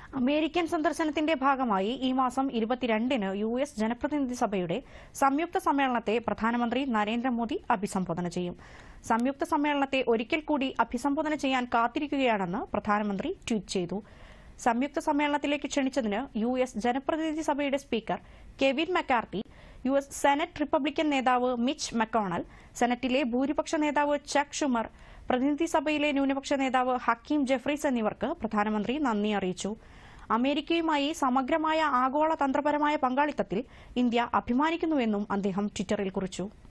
American സന്ദർശനത്തിന്റെ ഭാഗമായി ഈ മാസം ഇരുപത്തിരണ്ടിന് യു എസ് ജനപ്രതിനിധി സഭയുടെ സംയുക്ത സമ്മേളനത്തെ പ്രധാനമന്ത്രി നരേന്ദ്രമോദി അഭിസംബോധന ചെയ്യും സംയുക്ത സമ്മേളനത്തെ ഒരിക്കൽ കൂടി അഭിസംബോധന ചെയ്യാൻ കാത്തിരിക്കുകയാണെന്ന് പ്രധാനമന്ത്രി ട്വീറ്റ് ചെയ്തു സംയുക്ത സമ്മേളനത്തിലേക്ക് ക്ഷണിച്ചതിന് യു എസ് ജനപ്രതിനിധി സഭയുടെ speaker Kevin McCarthy U S senate Republican നേതാവ് മിച്ച് മക്കോണൽ സെനറ്റിലെ ഭൂരിപക്ഷ നേതാവ് ചക് ഷുമർ പ്രതിനിധി സഭയിലെ ന്യൂനപക്ഷ നേതാവ് ഹക്കീം ജെഫ്രീസ് എന്നിവർക്ക് പ്രധാനമന്ത്രി നന്ദി അറിയിച്ചു അമേരിക്കയുമായി സമഗ്രമായ ആഗോള തന്ത്രപരമായ പങ്കാളിത്തത്തിൽ ഇന്ത്യ അഭിമാനിക്കുന്നുവെന്നും അദ്ദേഹം ട്വിറ്ററിൽ കുറിച്ചു